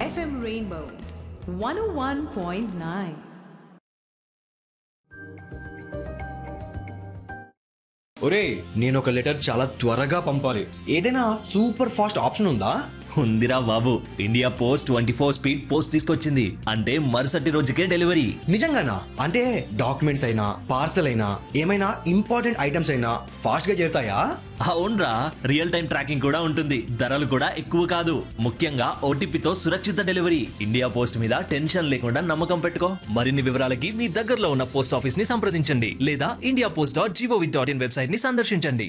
FM Rainbow 101.9. ఒరే నేను ఒక లెటర్ చాలా త్వరగా పంపాలి ఏదైనా సూపర్ ఫాస్ట్ ఆప్షన్ ఉందా ఉందిరా బాబు India Post twenty four speed post తీసుకొచ్చింది అంటే మరుసటి రోజుకే డెలివరీ నిజంగానా అంటే డాక్యుమెంట్స్ అయినా పార్సల్ అయినా ఏమైనా ఇంపార్టెంట్ ఐటమ్స్ అయినా ఫాస్ట్ గా చేరుతాయా అవునరా రియల్ టైం ట్రాకింగ్ కూడా ఉంటుంది ధరలు కూడా ఎక్కువ కాదు ముఖ్యంగా ఓటీపీతో సురక్షిత డెలివరీ ఇండియా పోస్ట్ మీద టెన్షన్ లేకుండా నమ్మకం పెట్టుకో మరిన్ని వివరాలకి మీ దగ్గరలో ఉన్న పోస్ట్ ఆఫీస్ ని సంప్రదించండి లేదా India Post dot GOV dot in website ని సందర్శించండి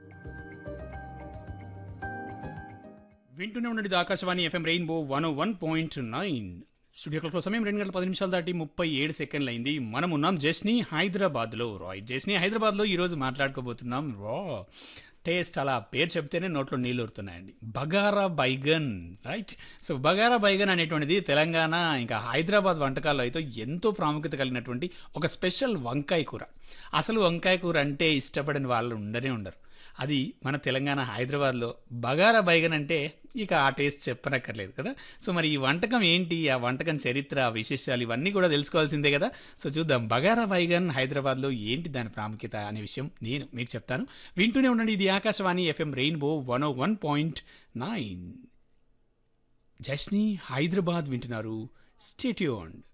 వింటూనే ఉండండి ఇది Akashvani FM rainbow one one point nine studio clock సమయం రెండు గంటల పది నిమిషాలు దాటి ముప్పై ఏడు సెకండ్లు అయింది మనం ఉన్నాం జస్ని హైదరాబాద్లో రాయ్ జస్ని హైదరాబాద్లో ఈరోజు మాట్లాడుకోబోతున్నాం రా టేస్ట్ అలా పేరు చెప్తేనే నోట్లో నీళ్ళు ఊరుతున్నాయండి బగారా బైగన్ రైట్ సో బగారా బైగన్ అనేటువంటిది తెలంగాణ ఇంకా హైదరాబాద్ వంటకాల్లో అయితే ఎంతో ప్రాముఖ్యత కలిగినటువంటి ఒక స్పెషల్ వంకాయ కూర అసలు వంకాయ కూర అంటే ఇష్టపడని వాళ్ళు ఉండనే ఉండరు అది మన తెలంగాణ హైదరాబాద్లో బగారా బైగన్ అంటే ఇక ఆ టేస్ట్ చెప్పనక్కర్లేదు కదా సో మరి ఈ వంటకం ఏంటి ఆ వంటకం చరిత్ర ఆ విశేషాలు ఇవన్నీ కూడా తెలుసుకోవాల్సిందే కదా సో చూద్దాం బగారా బైగన్ హైదరాబాద్లో ఏంటి దాని ప్రాముఖ్యత అనే విషయం నేను మీకు చెప్తాను వింటూనే ఉండండి ఇది Akashvani FM rainbow one O one point nine జస్ని హైదరాబాద్ వింటున్నారు స్టేట్యూన్డ్